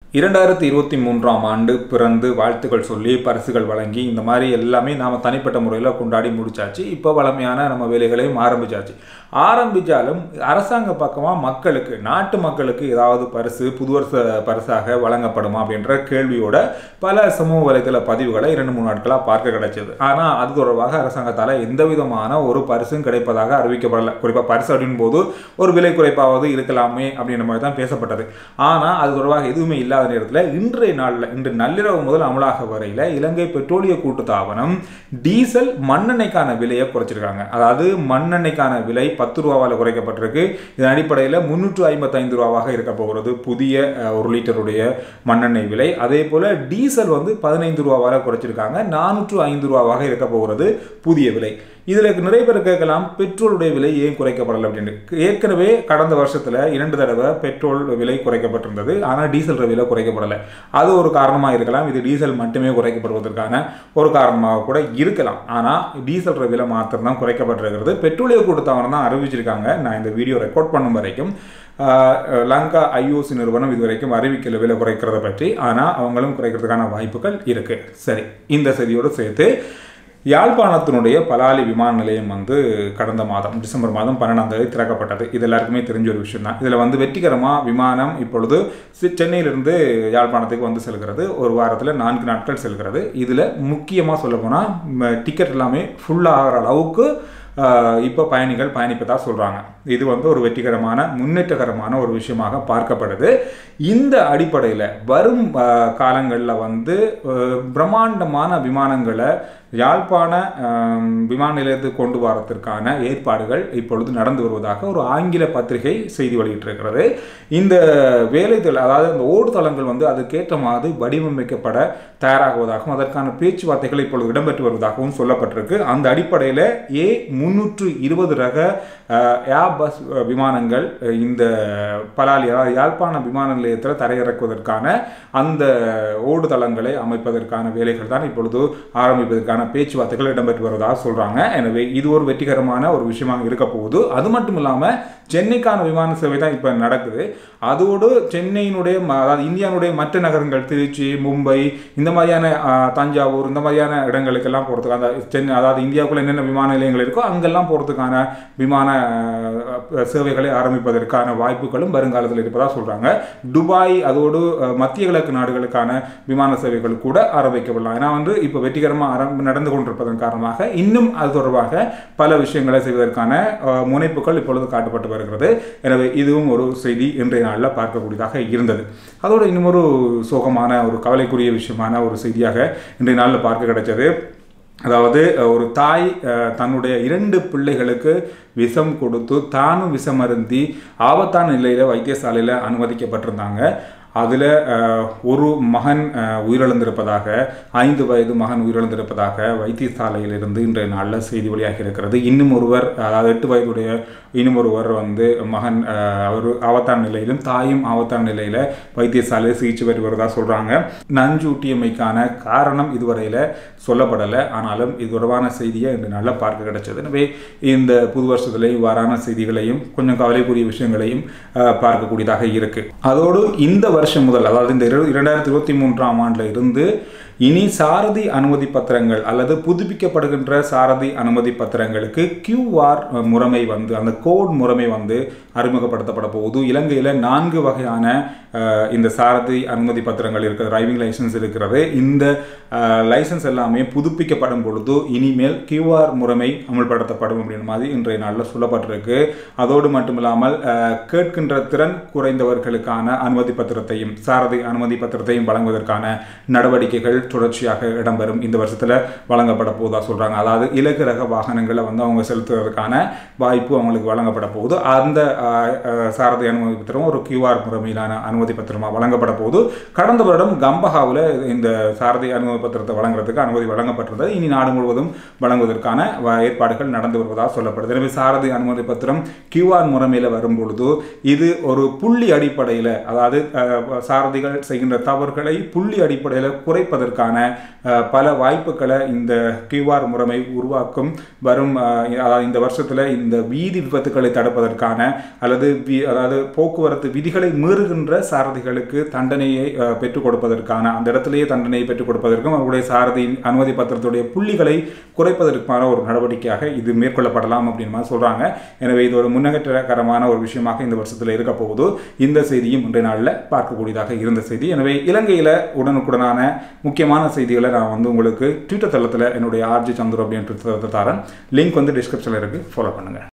இரண்டாயிரத்தி இருபத்தி மூன்றாம் ஆண்டு பிறந்து வாழ்த்துக்கள் சொல்லி பரிசுகள் வழங்கி இந்த மாதிரி எல்லாமே நாம் தனிப்பட்ட முறையில் கொண்டாடி முடிச்சாச்சு இப்போ வளமையான நம்ம வேலைகளையும் ஆரம்பிச்சாச்சு ஆரம்பித்தாலும் அரசாங்க பக்கமாக மக்களுக்கு நாட்டு மக்களுக்கு ஏதாவது பரிசு புது வருஷ பரிசாக வழங்கப்படுமா அப்படின்ற கேள்வியோட பல சமூக வலைதள பதிவுகளை இரண்டு மூணு நாட்களாக பார்க்க கிடைச்சது ஆனால் அது தொடர்பாக அரசாங்கத்தால் எந்த விதமான ஒரு பரிசும் கிடைப்பதாக அறிவிக்கப்படலை குறிப்பாக பரிசு அப்படின் போது ஒரு விலை குறைப்பாவது இருக்கலாமே அப்படின்ற மாதிரி தான் பேசப்பட்டது ஆனால் அது தொடர்பாக எதுவுமே இல்லாத நேரத்தில் இன்றைய நாளில் இன்று நள்ளிரவு முதல் அமலாக வரையில் இலங்கை பெட்ரோலிய கூட்டுத்தாபனம் டீசல் மண்ணெண்ணெய்க்கான விலையை குறைச்சிருக்காங்க அதாவது மண்ணெண்ணெய்க்கான விலை பத்து ரூபாவால் குறைக்கப்பட்டிருக்கு இதன் அடிப்படையில் முன்னூற்று ஐம்பத்தைந்து ரூபாவாக இருக்க போகிறது புதிய அஹ், ஒரு லிட்டருடைய மண்ணெண்ணெய் விலை அதே போல் டீசல் வந்து பதினைந்து ரூபாவால் குறைச்சிருக்காங்க நானூற்று ஐந்து ரூபாவாக இருக்க போகிறது புதிய விலை இதில் நிறைய பேர் கேட்கலாம் பெட்ரோலுடைய விலை ஏன் குறைக்கப்படலை அப்படின்னு ஏற்கனவே கடந்த வருஷத்தில் இரண்டு தடவை பெட்ரோல் விலை குறைக்கப்பட்டிருந்தது ஆனால் டீசல் விலை குறைக்கப்படலை அது ஒரு காரணமாக இருக்கலாம் இது டீசல் மட்டுமே குறைக்கப்படுவதற்கான ஒரு காரணமாக கூட இருக்கலாம் ஆனால் டீசல் விலை மாத்திரம் தான் குறைக்கப்பட்டிருக்கிறது பெட்ரோலிய கூட்டத்தவனை தான் அறிவிச்சிருக்காங்க நான் இந்த வீடியோ ரெக்கார்ட் பண்ணும் வரைக்கும் ஆஹ், லங்கா ஐஓசி நிறுவனம் இதுவரைக்கும் அறிவிக்கல விலை குறைக்கிறத பற்றி ஆனால் அவங்களும் குறைக்கிறதுக்கான வாய்ப்புகள் இருக்குது சரி இந்த செய்தியோடு சேர்த்து யாழ்ப்பாணத்தினுடைய பலாலி விமான நிலையம் வந்து கடந்த மாதம் டிசம்பர் மாதம் பன்னெண்டாம் தேதி திறக்கப்பட்டது இது எல்லாருக்குமே தெரிஞ்ச ஒரு விஷயம் தான் இதில் வந்து வெற்றிகரமாக விமானம் இப்பொழுது சி- சென்னையிலிருந்து யாழ்ப்பாணத்துக்கு வந்து செல்கிறது ஒரு வாரத்தில் நான்கு நாட்கள் செல்கிறது இதில் முக்கியமாக சொல்ல போனால் டிக்கெட் எல்லாமே ஃபுல்லாகிற அளவுக்கு இப்போ பயணிகள் பயணிப்பதா சொல்கிறாங்க இது வந்து ஒரு வெற்றிகரமான முன்னேற்றகரமான ஒரு விஷயமாக பார்க்கப்படுது இந்த அடிப்படையில் வரும் காலங்களில் வந்து அஹ், பிரம்மாண்டமான விமானங்களை யாழ்ப்பாண அஹ், விமான நிலையத்துக்கு கொண்டு வரத்திற்கான ஏற்பாடுகள் இப்பொழுது நடந்து வருவதாக ஒரு ஆங்கில பத்திரிகை செய்தி வெளியிட்டிருக்கிறது இந்த வேலைத்தள அதாவது இந்த ஓடுதளங்கள் வந்து அதுக்கேற்ற மாதிரி வடிவமைக்கப்பட தயாராகுவதாகவும் அதற்கான பேச்சுவார்த்தைகள் இப்பொழுது இடம்பெற்று வருவதாகவும் சொல்லப்பட்டிருக்கு அந்த அடிப்படையில் ஏ முன்னூற்று இருபது ரக ஏர்பஸ் விமானங்கள் அஹ், இந்த பலாலி அதாவது யாழ்ப்பாண விமான நிலையத்தில் தரையிறக்குவதற்கான அந்த ஓடுதளங்களை அமைப்பதற்கான வேலைகள் தான் இப்பொழுது ஆரம்பிப்பதற்கான பேச்சுவார்த்தைகள் இடம்பெற்று வருவதாக சொல்கிறாங்க எனவே இது ஒரு வெற்றிகரமான ஒரு விஷயமாக இருக்க போகுது அது மட்டும் இல்லாமல் சென்னைக்கான விமான சேவை தான் இப்போ நடக்குது அதோடு சென்னையினுடைய ம- அதாவது இந்தியாவுடைய மற்ற நகரங்கள் திருச்சி மும்பை இந்த மாதிரியான ஆ, தஞ்சாவூர் இந்த மாதிரியான இடங்களுக்கெல்லாம் போகிறதுக்கு அந்த சென்னை அதாவது இந்தியாவுக்குள்ள என்னென்ன விமான நிலையங்கள் இருக்கோ அங்கெல்லாம் போகிறதுக்கான விமான ஆ, சேவைகளை ஆரம்பிப்பதற்கான வாய்ப்புகளும் வருங்காலத்தில் இருப்பதாக சொல்கிறாங்க துபாய் அதோடு அ, மத்திய கிழக்கு நாடுகளுக்கான விமான சேவைகள் கூட ஆரம்பிக்கப்படலாம் ஏன்னா வந்து இப்போ வெற்றிகரமாக ஆரம்ப நடந்து கொண்டிருப்பதன் காரணமாக இன்னும் அது தொடர்பாக பல விஷயங்களை செய்வதற்கான அஹ், முனைப்புகள் இப்பொழுது காட்டப்பட்டு வருகிறது எனவே இதுவும் ஒரு செய்தி இன்றைய நாளில் பார்க்கக்கூடியதாக இருந்தது அதோடு இன்னும் ஒரு சோகமான ஒரு கவலைக்குரிய விஷயமான ஒரு செய்தியாக இன்றைய நாளில் பார்க்க கிடைச்சது அதாவது அஹ், ஒரு தாய் அஹ், தன்னுடைய இரண்டு பிள்ளைகளுக்கு விஷம் கொடுத்து தானும் விஷம் அருந்தி ஆபத்தான நிலையில் வைத்தியசாலையில் அனுமதிக்கப்பட்டிருந்தாங்க அதில் ஒரு மகன் அஹ், உயிரிழந்திருப்பதாக ஐந்து வயது மகன் உயிரிழந்திருப்பதாக வைத்தியசாலையிலிருந்து இன்றைய நாளில் செய்தி வெளியாகி இருக்கிறது இன்னும் ஒருவர் அதாவது எட்டு வயதுடைய இன்னும் ஒருவர் வந்து மகன் அஹ், அவர் ஆபத்தான நிலையிலும் தாயும் ஆபத்தான நிலையில் வைத்தியசாலையில் சிகிச்சை பெற்று வருவதாக சொல்கிறாங்க நஞ்சூட்டியமைக்கான காரணம் இதுவரையில் சொல்லப்படலை ஆனாலும் இது தொடர்பான செய்தியை இன்று நாளில் பார்க்க கிடைச்சது எனவே இந்த புது வருஷத்துல இவ்வாறான செய்திகளையும் கொஞ்சம் கவலைக்குரிய விஷயங்களையும் அஹ், பார்க்கக்கூடியதாக இருக்கு அதோடு இந்த வருஷம் முதல் அதாவது இந்த இரு- இரண்டாயிரத்தி இருபத்தி மூன்றாம் ஆண்டில் இருந்து இனி சாரதி அனுமதி பத்திரங்கள் அல்லது புதுப்பிக்கப்படுகின்ற சாரதி அனுமதி பத்திரங்களுக்கு கியூஆர் முறைமை வந்து அந்த கோட் முறைமை வந்து அறிமுகப்படுத்தப்பட போகுது இலங்கையில் நான்கு வகையான அஹ், இந்த சாரதி அனுமதி பத்திரங்கள் இருக்கிறது டிரைவிங் லைசன்ஸ் இருக்கிறது இந்த லைசன்ஸ் எல்லாமே புதுப்பிக்கப்படும் பொழுது இனிமேல் கியூஆர் முறைமை அமல்படுத்தப்படும் அப்படின்ற மாதிரி இன்றைய நாளில் சொல்லப்பட்டிருக்கு அதோடு மட்டுமில்லாமல் அஹ், கேட்கின்ற திறன் குறைந்தவர்களுக்கான அனுமதி பத்திரத்தையும் சாரதி அனுமதி பத்திரத்தையும் வழங்குவதற்கான நடவடிக்கைகள் தொடர்ச்சியாக இடம்பெறும் இந்த வருஷத்தில் வழங்கப்பட போதா சொல்கிறாங்க அதாவது இலகு ரக வாகனங்களை வந்து அவங்க செலுத்துவதற்கான வாய்ப்பு அவங்களுக்கு வழங்கப்பட போகுது அந்த அஹ், அஹ், சாரதி அனுமதி பத்திரம் ஒரு கியூஆர் முறைமையிலான அனுமதி பத்திரமாக வழங்கப்பட போகுது கடந்த வருடம் கம்பஹாவில் இந்த சாரதி அனுமதி பத்திரத்தை வழங்குறதுக்கு அனுமதி வழங்கப்பட்டிருந்தது இனி நாடு முழுவதும் வழங்குவதற்கான வ- ஏற்பாடுகள் நடந்து வருவதாக சொல்லப்படுது எனவே சாரதி அனுமதி பத்திரம் கியூஆர் முறைமையில் வரும் பொழுது இது ஒரு புள்ளி அடிப்படையில் அதாவது அஹ், சாரதிகள் செய்கின்ற தவறுகளை புள்ளி அடிப்படையில் குறைப்பதற்கான தடுப்பதற்கான அஹ், பல வாய்ப்புகளை இந்த கியூஆர் முறைமை உருவாக்கும் வரும் அஹ், அதாவது இந்த வருஷத்தில் இந்த வீதி விபத்துக்களை தடுப்பதற்கான அல்லது வி- அதாவது போக்குவரத்து விதிகளை மீறுகின்ற சாரதிகளுக்கு தண்டனையை அஹ், பெற்றுக் கொடுப்பதற்கான அந்த இடத்திலேயே தண்டனையை பெற்றுக் கொடுப்பதற்கும் அவருடைய சாரதி அனுமதி பத்திரத்துடைய புள்ளிகளை குறைப்பதற்கான ஒரு நடவடிக்கையாக இது மேற்கொள்ளப்படலாம் அப்படின்னு மாதிரி சொல்றாங்க எனவே இது ஒரு முன்னேற்றகரமான ஒரு விஷயமாக இந்த வருஷத்தில் இருக்க போகுது இந்த செய்தியும் இன்றைய நாளில் பார்க்கக்கூடியதாக இருந்த செய்தி எனவே இலங்கையில் உடனுக்குடனான முக்கியமான செய்திகளை நான் வந்து உங்களுக்கு ட்விட்டர் தளத்தில் என்னுடைய ஆர்ஜி சந்துரு அப்படின்ற தரேன் லிங்க் வந்து டிஸ்கிரிப்ஷனில் இருக்குது ஃபாலோ பண்ணுங்கள்